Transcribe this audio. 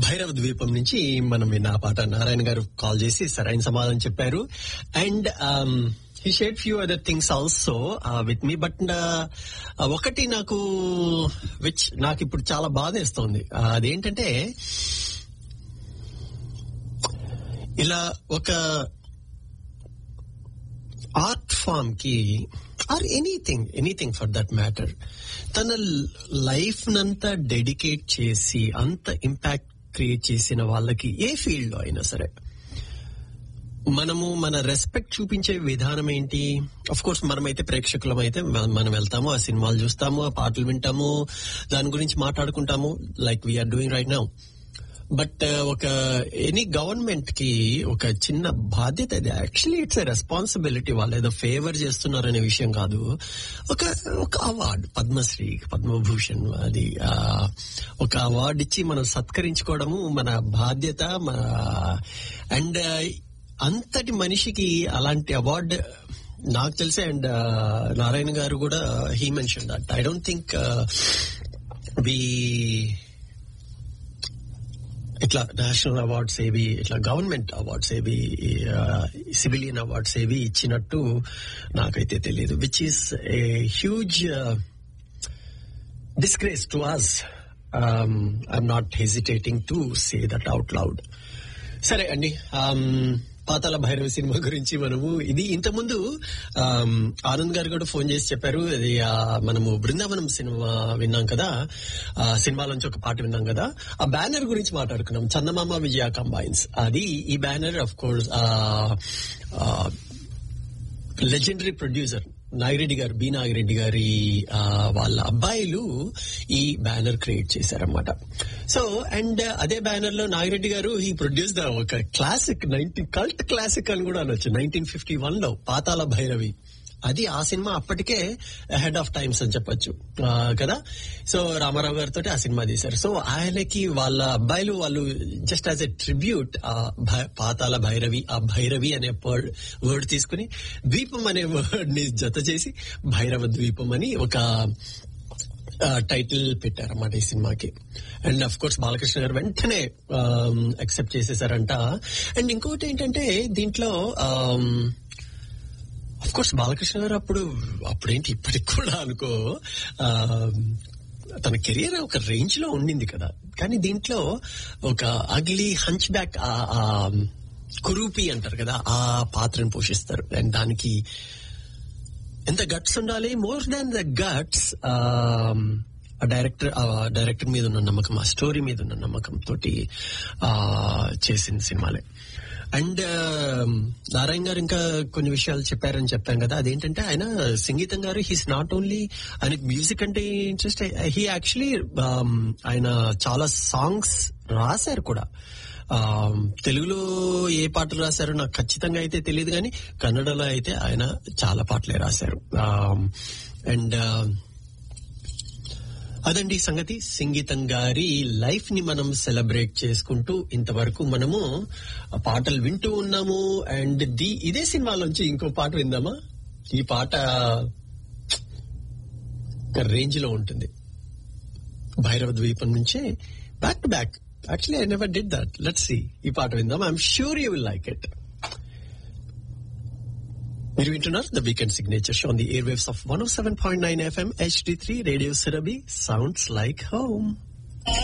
భైరవ ద్వీపం నుంచి మనం విన్న ఆ పాట నారాయణ గారు కాల్ చేసి సరైన సమాధానం చెప్పారు and he shared few other things also with me but ఒకటి నాకు విచ్ నాకు ఇప్పుడు చాలా బాధ వేస్తోంది Uh, అదేంటంటే ఇలా ఒక ఆర్ట్ ఫామ్ కి or anything anything for that matter తన లైఫ్ నంతా డెడికేట్ చేసి అంత ఇంపాక్ట్ క్రియేట్ చేసిన వాళ్ళకి ఏ ఫీల్డ్ లో అయినా సరే మనము మన రెస్పెక్ట్ చూపించే విధానం ఏంటి అఫ్ కోర్స్ మనమైతే ప్రేక్షకులం అయితే మ- మనం వెళ్తాము ఆ సినిమాలు చూస్తాము ఆ పాటలు వింటాము దాని గురించి మాట్లాడుకుంటాము like we're doing right now but ఒక ఎనీ గవర్నమెంట్ కి ఒక చిన్న బాధ్యత ఇది యాక్చువల్లీ ఇట్స్ ఎ రెస్పాన్సిబిలిటీ వాళ్ళు ఏదో ఫేవర్ చేస్తున్నారనే విషయం కాదు ఒక ఒక అవార్డు పద్మశ్రీ పద్మభూషణ్ అది ఆ, ఒక అవార్డు ఇచ్చి మనం సత్కరించుకోవడము మన బాధ్యత మన అండ్ అంతటి మనిషికి అలాంటి అవార్డు నాకు తెలిసే అండ్ నారాయణ గారు కూడా he mention that I don't think we ఇట్లా నేషనల్ అవార్డ్స్ ఏవి ఇట్లా గవర్నమెంట్ అవార్డ్స్ ఏవి సివిలియన్ అవార్డ్స్ ఏవి ఇచ్చినట్టు నాకైతే తెలియదు which is a huge disgrace to us I'm not hesitating to say that out loud సరే అండి um, పాతాల భైరవ సినిమా గురించి మనము ఇది ఇంతకుముందు um, ఆనంద్ గారు కూడా ఫోన్ చేసి చెప్పారు ఇది ఆ, మనము బృందావనం సినిమా విన్నాం కదా ఆ సినిమాలోంచి ఒక పాట విన్నాం కదా ఆ బ్యానర్ గురించి మాట్లాడుకున్నాం చందమామ విజయ కంబైన్స్ అది ఈ banner of course legendary producer Nagireddy గారు బి నాగిరెడ్డి గారి ఆ, వాళ్ళ అబ్బాయిలు ఈ బ్యానర్ క్రియేట్ చేశారన్నమాట సో అండ్ అదే బ్యానర్ లో నాగిరెడ్డి గారు ఈ ప్రొడ్యూస్ ద ఒక క్లాసిక్ నైన్టీన్ కల్ట్ క్లాసిక్ అని కూడా అనొచ్చు నైన్టీన్ ఫిఫ్టీ వన్ లో పాతాల భైరవి అది ఆ సినిమా అప్పటికే హెడ్ ఆఫ్ టైమ్స్ అని చెప్పొచ్చు ఆ, కదా సో రామారావు గారితో ఆ సినిమా తీశారు సో ఆయనకి వాళ్ళ అబ్బాయిలు వాళ్ళు జస్ట్ యాజ్ ఎ ట్రిబ్యూట్ ఆ భై- పాతాల భైరవి ఆ భైరవి అనే వర్డ్ తీసుకుని ద్వీపం అనే వర్డ్ ని జత చేసి భైరవ ద్వీపం అని ఒక టైటిల్ పెట్టారన్నమాట ఈ సినిమాకి అండ్ అఫ్ కోర్స్ బాలకృష్ణ గారు వెంటనే అక్సెప్ట్ చేసేసారంట అండ్ ఇంకోటి ఏంటంటే దీంట్లో అఫ్ కోర్స్ బాలకృష్ణ గారు అప్పుడు అప్పుడేంటి ఇప్పటికి కూడా అనుకో ఆ, తన కెరియర్ ఒక రేంజ్ లో ఉండింది కదా కానీ దీంట్లో ఒక అగ్లీ హంచ్ బ్యాక్ కురూపి అంటారు కదా ఆ పాత్రను పోషిస్తారు అండ్ దానికి ఎంత గట్స్ ఉండాలి మోర్ దాన్ ద గట్స్ ఆ డైరెక్టర్ ఆ డైరెక్టర్ మీద ఉన్న నమ్మకం ఆ స్టోరీ మీద ఉన్న నమ్మకం తోటి ఆ, చేసిన సినిమాలే అండ్ నారాయణ గారు ఇంకా కొన్ని విషయాలు చెప్పారని చెప్పాం కదా అదేంటంటే ఆయన సంగీతం గారు హీస్ నాట్ ఓన్లీ ఆయనకి మ్యూజిక్ అంటే ఇంట్రెస్ట్ హీ యాక్చువల్లీ ఆయన చాలా సాంగ్స్ రాశారు కూడా ఆ, తెలుగులో ఏ పాటలు రాశారో నాకు ఖచ్చితంగా అయితే తెలియదు కానీ కన్నడలో అయితే ఆయన చాలా పాటలే రాశారు అండ్ అదండి సంగతి సంగీతం గారి లైఫ్ ని మనం సెలబ్రేట్ చేసుకుంటూ ఇంతవరకు మనము ఆ పాటలు వింటూ ఉన్నాము అండ్ ది ఇదే సినిమాలోంచి ఇంకో పాట విందామా ఈ పాట ఒక రేంజ్ లో ఉంటుంది భైరవ ద్వీపం నుంచే back to back actually I never did that let's see ఈ పాట విందాం I'm sure you will like it మీరు వింటున్నారు the weekend signature show on the air waves of one seven point nine FM HD three radio సెరబి sounds like home